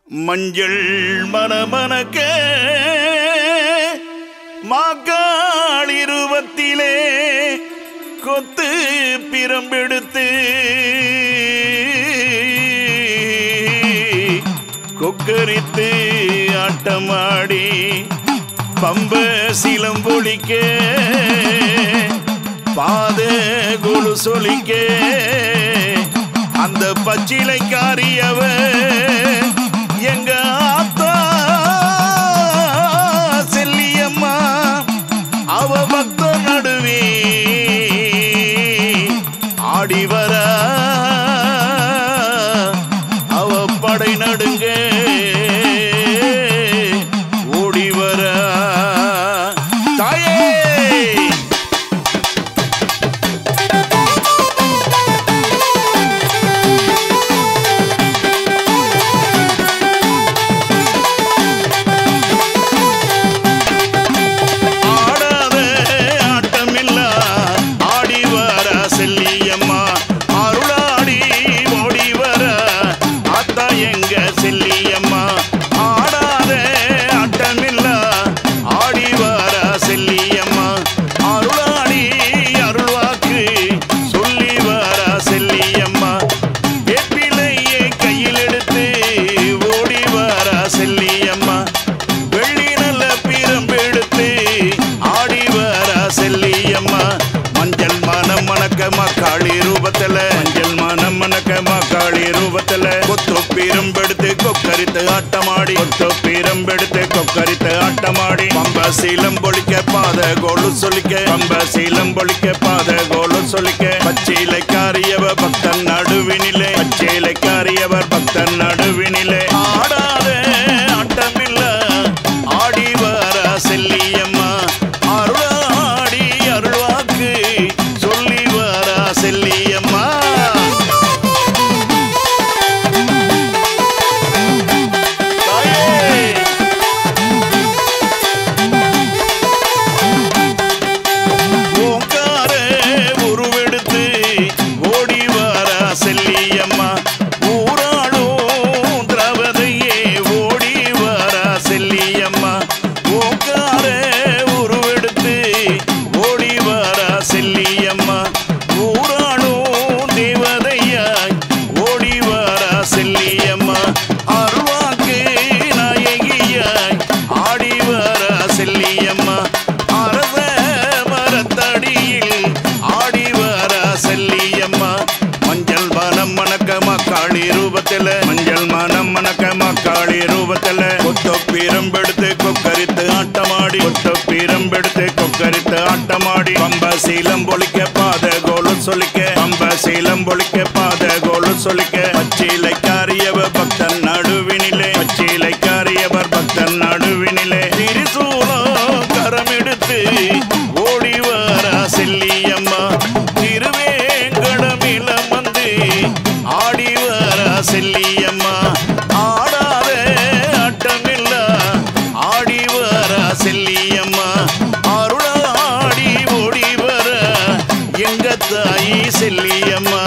மஞ்சள் மனமனக்க மாக்காள் இருபத்திலே கொத்து பிரம்பெடுத்து கொக்கரித்து ஆட்டமாடி பம்ப சிலம்பொழிக்க பாத குழு சொலிக்க அந்த பச்சிலைக்காரியவ எங்க ஆத்தா செல்லியம்மா அவ பக்த நடுவே ஆடி வர அவ படை நடுங்க ஓடி வர தாயே ஆடாத ஆட்டமில்ல ஆடி வர செல்லியம்மா அருளாடி ஓடி வர அத்தா எங்க செல்லியம்மா ஆடாத ஆட்டமில்ல ஆடி வர செல்லியம்மா அருளாடி அருள்வாக்கு சொல்லி வர செல்லியம்மா வேப்பிலையை கையில் எடுத்து ஓடி வர செல்லியம்மா வெள்ளி நல்ல பிரம்பெடுத்து ஆடி வர செல்லியம்மா மஞ்சள் மனம் மணக்க மக்காளி ரூபத்துல மஞ்சள் மனம் மணக்க மக்காளி ரூபத்துல கொத்து பிரம்பெடுத்து கொக்கரித்து ஆட்டமாடி கொத்து பிரம்பெடுத்து கொக்கரித்து ஆட்டமாடி பம்ப சீலம் பொழிக்க பாத கோலு சொல்லிக்க பம்ப சீலம் பொழிக்க பாத கோலு சொல்லிக்க பச்சையிலை காரியவ பக்தன் நடுவினிலே பச்சையிலை காரியவர் பக்தன் நடுவினிலே ஆடாத ஆட்டமில்ல ஆடி வர செல்லியம்மா அருளாடி அருள்வாக்கு சொல்லி வர செல்லியம்மா தாயே ஓங்கார உருவெடுத்து ஓடி வர செல்லியம்மா ஊராளும் திரவதையே ஓடி வர செல்லியம்மா ஓங்கார உருவெடுத்து ஓடி வர செல்லியம்மா ஊராளும் தேவதையாய் ஓடி வர செல்லியம்மா அருள்வாக்கு நாயகியாய் ஆடி வர செல்லியம்மா அரச மரத்தடியில் ஆடி வர செல்லியம்மா மஞ்சள் மனம் மணக்க மக்காளி ரூபத்துல மஞ்சள் மனம் மணக்க மக்காளி ரூபத்துல கொத்த பீரம்பெடுத்து கொக்கரித்து ஆட்டமாடி கொத்த பீரம்பெடுத்து கொக்கரித்து ஆட்டமாடி பம்ப சீலம் பொழிக்க பாத கோலு சொல்லிக்க பம்ப சீலம் பொழிக்க பாத கோலு சொல்லிக்க பச்சிலை காரியவ பக்தன் நடுவினிலே பச்சிலை காரியவர் பக்தன் நடுவினிலே திரிசூலம் கரம் எடுத்து ஓடி வர செல்லியம்மா திருவேங்கடமிலம் வந்து ஆடி வர செல்லியம்மா ஆடாத ஆட்டமில்ல ஆடி வர செல்லியம்மா அருளாடி ஓடி வர எங்க தாயி செல்லியம்மா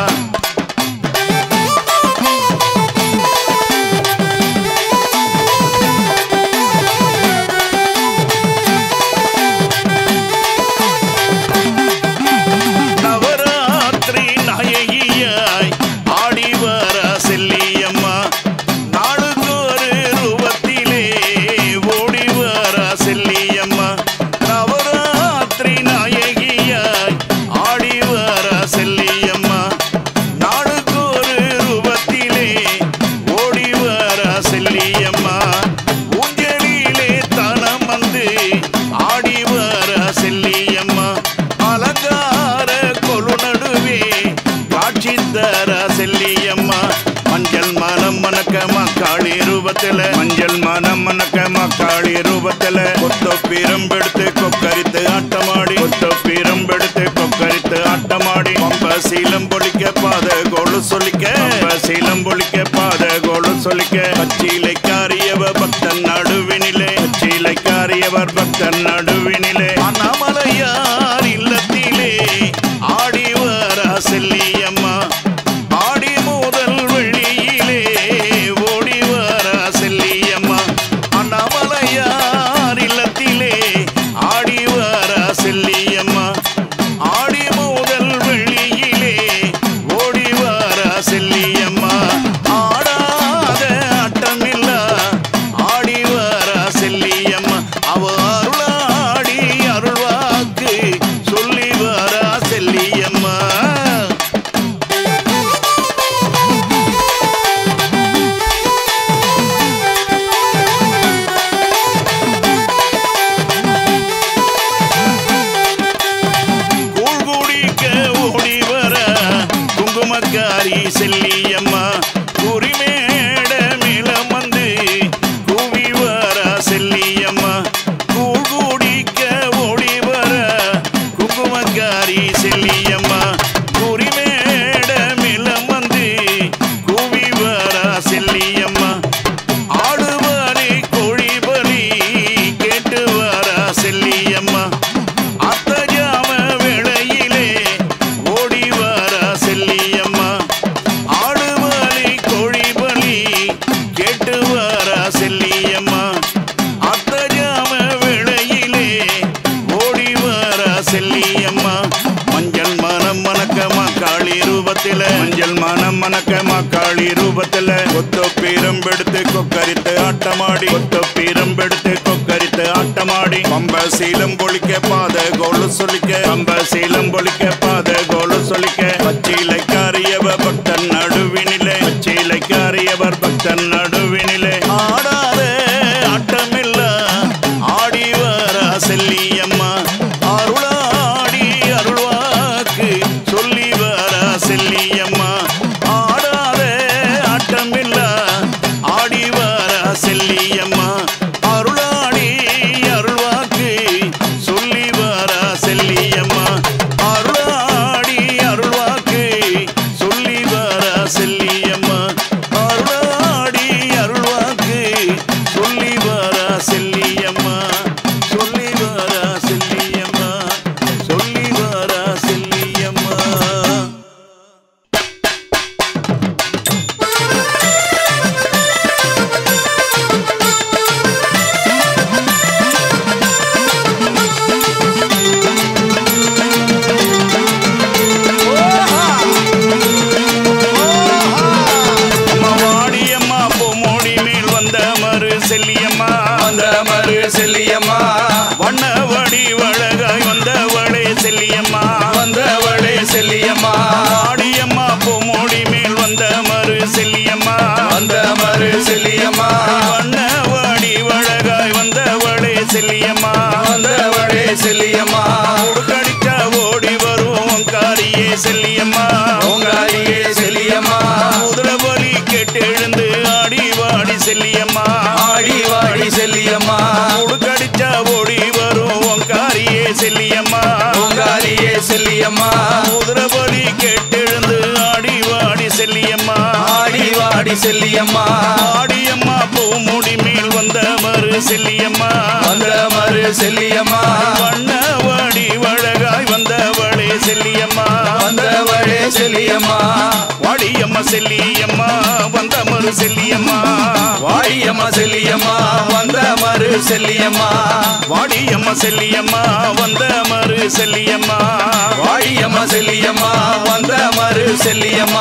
நவராத்திரி நாயகியாய் ஆடி வர செல்லியம்மா நாளுக்கு ஒரு ரூபத்திலே ஓடி வர செல்லியம்மா நவராத்திரி நாயகியாய் ஆடி வர செல்லியம்மா நாளுக்கு ஒரு ரூபத்திலே ஓடி வர செல்லியம்மா ஊஞ்சலிலே தனம் வந்து ஆடி வர செல்லியம்மா அலங்கார கொலு நடுவே காட்சி தர செல்லியம்மா மஞ்சள் மனம் மணக்க மக்காளி ரூபத்துல மஞ்சள் மனம் மணக்க மக்காளி ரூபத்துல கொத்த பீரம்பெடுத்து கொக்கரித்து ஆட்டமாடி கொத்த பீரம்பெடுத்து கொக்கரித்து ஆட்டமாடி பம்ப சீலம் பொழிக்க பாத கோலு சொல்லிக்க பம்ப சீலம் பொழிக்க பாத கோலு சொல்லிக்க பச்சிலை காரியவ பக்தன் நடுவினிலே பச்சிலை காரியவர் பக்தன் நடுவினிலே அண்ணாமலையார் இல்லத்திலே ஆடி வர செல்லியம்மா ஆடி முதல் வெள்ளியிலே ஓடி வர செல்லியம்மா காளி ரூபத்துல கொத்து பீரம்பெடுத்து கொக்கரித்து ஆட்டமாடி கொத்து பீரம்பெடுத்து கொக்கரித்து ஆட்டமாடி பம்ப சீலம் பொழிக்க பாத கோலு சொல்லிக்க பம்ப சீலம் பொழிக்க பாத கோலு சொல்லிக்க பச்சிலைக்காரியவ பக்தன் நடுவினிலே பச்சிலைக்காரியவர் பக்தன் நடுவினிலே ஆடாத ஆட்டமில்ல ஆடி வர செல்லியம்மா அருளாடி அருள்வாக்கு சொல்லி வர செல்லியம்மா ஆடாத ஆட்டமில்ல ஆடி வர செல்லியம்மா அருளாடி அருள்வாக்கு சொல்லி வர செல்லியம்மா அருளாடி அருள்வாக்கு சொல்லி வர செல்லியம்மா அருளாடி அருள்வாக்கு சொல்லி வர செல்லியம்மா சொல்லி வர செல்லியம்மா சொல்லி வர செல்லியம்மா அம்மா வாடியம்மா பொம்மோடி மேல் வந்த மறு செல்லியம்மா வந்த மறு செல்லியம்மா வண்ண வடி வழகாய் வந்தவளே செல்லியம்மா வந்தவளே செல்லியம்மா வாடியம்மா பொம்மோடி மேல் வந்த மறு செல்லியம்மா வந்த மறு செல்லியம்மா வண்ண வடி வழகாய் வந்தவளே செல்லியம்மா வந்தவளே செல்லியம்மா உடுக்கடிச்சா ஓடி வரும் காரியே செல்லியம்மா ஓங்காரியே செல்லியம்மா முதல பலி கேட்டு எழுந்து ஆடி வாடி செல்லியம்மா ஆடி வாடி செல்லியம்மா உடுக்கடிச்சா ஓடி வரும் காரியே செல்லியம்மா ஓங்காரியே செல்லியம்மா முதல பலி கேட்டு எழுந்து ஆடி வாடி செல்லியம்மா ஆடி வாடி செல்லியம்மா ஆடியம்மா பூமுடி மேல் வந்த மறு செல்லியம்மா வந்த மறு செல்லியம்மா வண்ண வாடி வழகாய் வந்தவளே செல்லியம்மா வந்தவளே செல்லியம்மா வாடியம்மா செல்லியம்மா வந்த மறு செல்லியம்மா வாடியம்மா செல்லியம்மா வந்த மறு செல்லியம்மா வாடியம்மா செல்லியம்மா வந்த மறு செல்லியம்மா வாடியம்மா செல்லியம்மா வந்த மறு செல்லியம்மா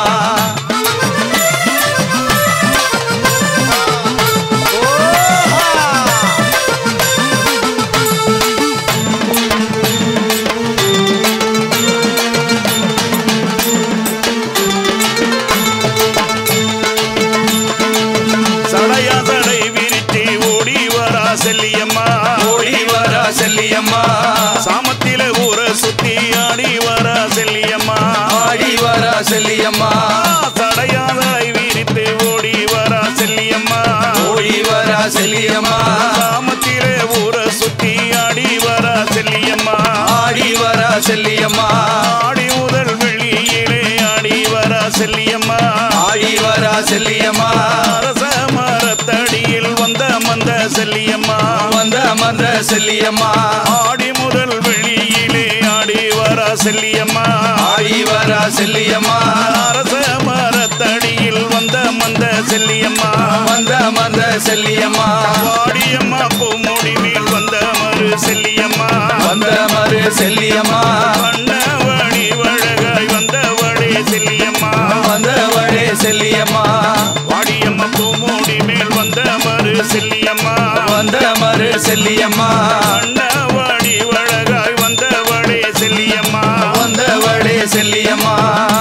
சடையா சடை விரித்து ஓடி வரா செல்லியம்மா ஓடி வரா செல்லியம்மா சாமத்தில ஊர சுத்தி ஆடி வரா செல்லியம்மா ஆடி வரா செல்லியம்மா சடையா சடை விரித்து ஓடி வரா செல்லியம்மா ஓடி வரா செல்லியம்மா சாமத்தில ஊர சுத்தி ஆடி வரா செல்லியம்மா ஆடி வரா செல்லியம்மா ஆடி முதல் வெளியிலே ஆடி வரா செல்லியம்மா ஆடி வரா செல்லியம்மா அரச மரத்தடியில் வந்த மந்த செல்லியம்மா வந்த மந்த செல்லியம்மா ஆடி முதல் வெளியிலே ஆடி வரா செல்லியம்மா ஆடி வரா செல்லியம்மா அரச மரத்தடியில் வந்த மந்த செல்லியம்மா வந்த மந்த செல்லியம்மா வாடியம்மா பூமுடி மேல் வந்த மறு செல்லியம்மா வந்த மறு செல்லியம்மா வண்ணவடி வழகாய் வந்தவளே செல்லியம்மா வந்தவளே செல்லியம்மா வாடியம்மா பூமுடி மேல் வந்த மறு செல்லியம்மா வந்த மறு செல்லியம்மா வண்ணவடி வழகாய் வந்தவளே செல்லியம்மா வந்தவளே செல்லியம்மா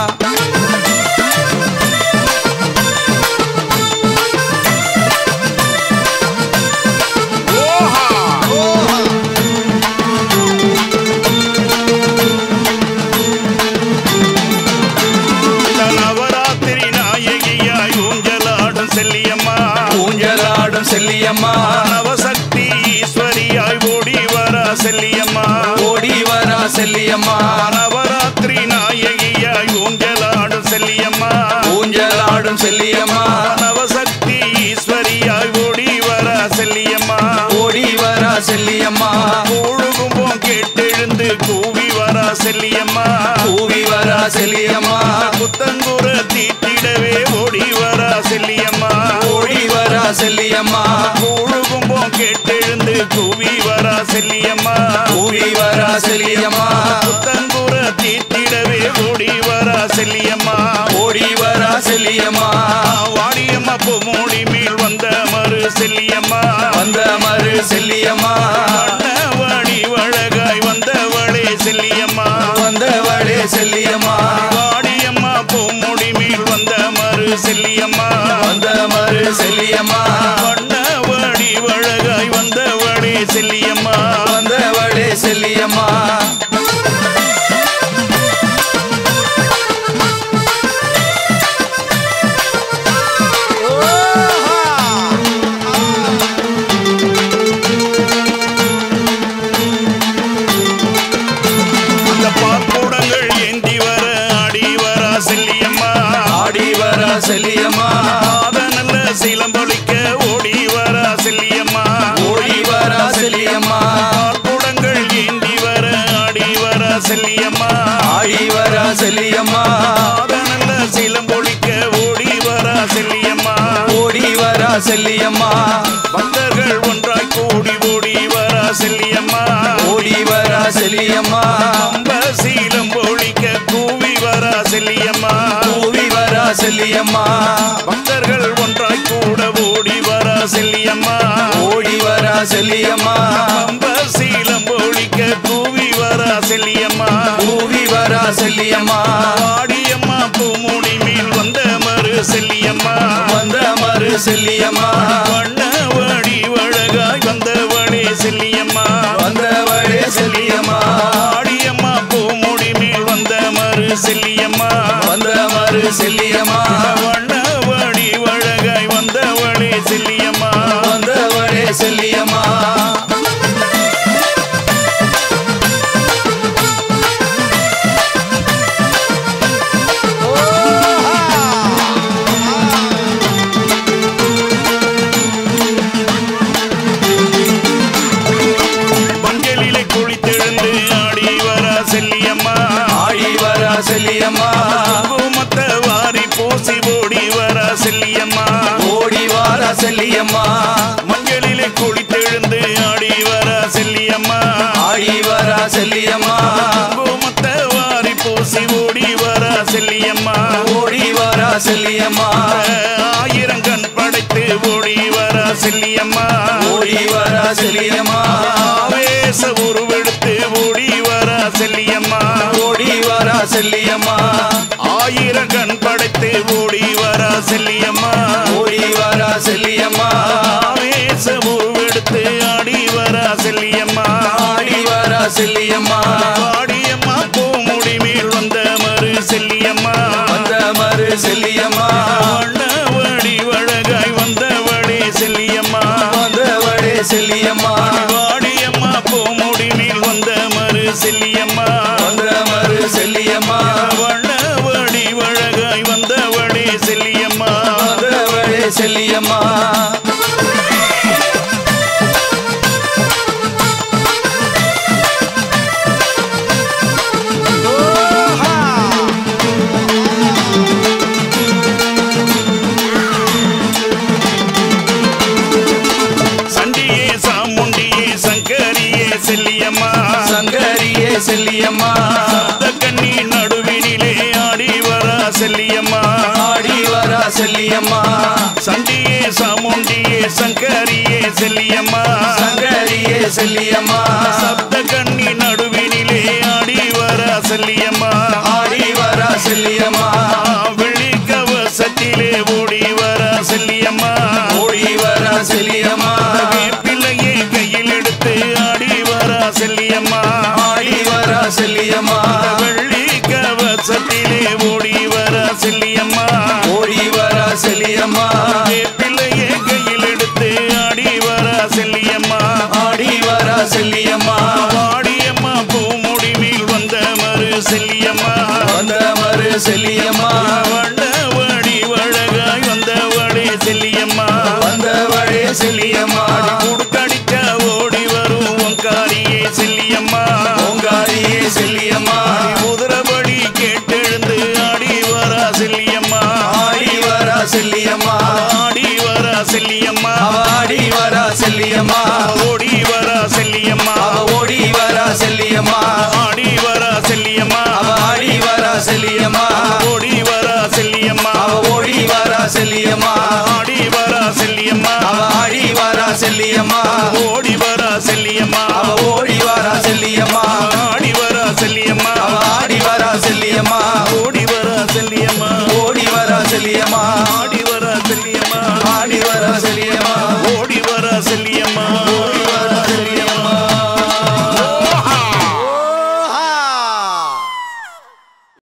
நவராத்திரி நாயகியாய் ஊஞ்சலாடும் செல்லியம்மா ஊஞ்சலாடும் செல்லியம்மா நவசக்தி ஈஸ்வரியாய் ஓடி வரா செல்லியம்மா ஓடி வரா செல்லியம்மா நவராத்திரி நாயகியாய் ஊஞ்சலாடும் செல்லியம்மா ஊஞ்சலாடும் செல்லியம்மா நவசக்தி ஈஸ்வரியாய் ஓடி வரா செல்லியம்மா ஓடி வரா செல்லியம்மா கூழுகும்போம் கேட்டெழுந்து கூவி வரா செல்லியம்மா கூவி வரா செல்லியம்மா புத்தங்குற தீட்டிடவே ஓடி வரா செல்லியம்மா ஓடி வரா செல்லியம்மா கூழுகும்போம் கேட்டெழுந்து கூவி வரா செல்லியம்மா கூவி வரா செல்லியம்மா புத்தங்குற தீட்டிடவே ஓடி வரா செல்லியம்மா ஓடி வரா செல்லியம்மா செல்லியம்மா வாடியம்மா பூமூடி மேல் வந்த மறு செல்லியம்மா வந்த மறு செல்லியம்மா வாடி வழகாய் வந்தவளே செல்லியம்மா வந்தவளே செல்லியம்மா வாடியம்மா பூமுடி மேல் வந்த மறு செல்லியம்மா வந்த மறு செல்லியம்மா வண்ணவாடி வழகாய் வந்தவளே செல்லியம்மா வந்தவளே செல்லியம்மா அந்த பார்க்கூடங்கள் ஏந்தி வர ஆடி வரா செல்லியம்மா ஆடி வரா செல்லியம்மா ஆத நல்ல சீலம்பொழிக்க ஓடி வரா செல்லியம்மா ஓடி வரா செல்லியம்மா பார்க்கூடங்கள் ஏந்தி வர ஆடி வரா செல்லியம்மா ஆடி வரா செல்லியம்மா ஆத நல்ல சீலம்பொழிக்க ஓடி வரா செல்லியம்மா ஓடி வரா செல்லியம்மா பக்தர்கள் ஒன்றாய் கூடி ஓடி வரா செல்லியம்மா ஓடி வரா செல்லியம்மா அம்ப சீலம் பொழிக்க கூவி வரா செல்லியம்மா கூவி வரா செல்லியம்மா பக்தர்கள் ஒன்றாய் கூட ஓடி வரா செல்லியம்மா ஓடி வரா செல்லியம்மா அம்ப சீலம் பொழிக்க கூவி வரா செல்லியம்மா கூவி வரா செல்லியம்மா வாடியம்மா பூமுடி மேல் வந்த மறு செல்லியம்மா வந்த மறு செல்லியம்மா வண்ண வாடி வழகாய் வந்தவளே செல்லியம்மா வந்தவளே செல்லியம்மா வாடியம்மா பூமுடி மேல் வந்த மறு செல்லியம்மா வந்த மறு செல்லியம்மா வண்ண வாடி வழகாய் வந்தவளே செல்லியம்மா வந்தவளே செல்லியம்மா மஞ்சளிலே குளித்தெழுந்து ஆடி வரா செல்லியம்மா ஆடி வரா செல்லியம்மா குங்குமத்த வாரி பூசி ஓடி வரா செல்லியம்மா ஓடி வரா செல்லியம்மா மஞ்சளிலே குளித்தெழுந்து ஆடி வரா செல்லியம்மா ஆடி வரா செல்லியம்மா குங்குமத்த வாரி பூசி ஓடி வரா செல்லியம்மா ஓடி வரா செல்லியம்மா ஆயிரம் கண் படைத்து ஓடி வரா செல்லியம்மா ஓடி வரா செல்லியம்மா ஆவேச உருவெடுத்து ஓடி வரா செல்லியம்மா ஓடி வரா செல்லியம்மா ஆயிரம் கண் படைத்து ஓடி வரா செல்லியம்மா ஓடி வரா செல்லியம்மா ஆவேச உருவெடுத்து ஆடி வரா செல்லியம்மா ஆடி வரா செல்லியம்மா ஆடியம்மா பூமுடி மேல் வந்த மறு செல்லியம்மா வந்த மறு செல்லியம்மா வண்ணவடி வழகாய் வந்தவளே செல்லியம்மா வந்தவளே செல்லியம்மா வாடியம்மா பூமுடி மேல் வந்த மறு செல்லியம்மா வந்த மறு செல்லியம்மா வண்ணவடி வழகாய் வந்தவளே செல்லியம்மா வந்தவளே செல்லியம்மா சண்டியே சாமுண்டியே சங்கரியே செல்லியம்மா சங்கரியே செல்லியம்மா சப்த கண்ணி நடுவினிலே ஆடி வரா செல்லியம்மா ஆடி வரா செல்லியம்மா சண்டியே சாமுண்டியே சங்கரியே செல்லியம்மா சங்கரியே செல்லியம்மா சப்த கண்ணி நடுவினிலே ஆடி வரா செல்லியம்மா ஆடி வரா செல்லியம்மா வெள்ளி கவசத்திலே ஓடி வரா செல்லியம்மா ஓடி வரா செல்லியம்மா பிள்ளையை கையில் எடுத்து ஆடி வரா செல்லியம்மா ஆடி வரா செல்லியம்மா வெள்ளி கவசத்திலே ஓடி வரா செல்லியம்மா ஓடி வரா செல்லியம்மா பிள்ளையை கையில் எடுத்து ஆடி வரா செல்லியம்மா ஆடி வரா செல்லியம்மா வாடியம்மா பூமுடி மேல் வந்த மறு செல்லியம்மா வந்த மறு செல்லியம்மா வண்டவடி வழகாய் வந்தவளே செல்லியம்மா வந்தவளே செல்லியம்மா குடுக்கடிக்க ஓடி வரும் ஒங்காரியே செல்லியம்மா ஓங்காரியே செல்லியம்மா குதிரபடி கேட்டெழுந்து ஆடி வரா செல்லியம்மா ஆடி வரா செல்லியம்மா ஆடி வரா செல்லியம்மா அவ ஆடி வரா செல்லியம்மா ஓடி வரா செல்லியம்மா அவ ஓடி வரா செல்லியம்மா ஆடி வரா செல்லியம்மா அவ ஆடி வரா செல்லியம்மா ஓடி வரா செல்லியம்மா அவ ஓடி செல்லியம்மா ஆடி வரா செல்லியம்மா அவ ஆடி வரா செல்லியம்மா ஓடி வரா செல்லியம்மா அவ ஓடி வரா செல்லியம்மா ஆடி வரா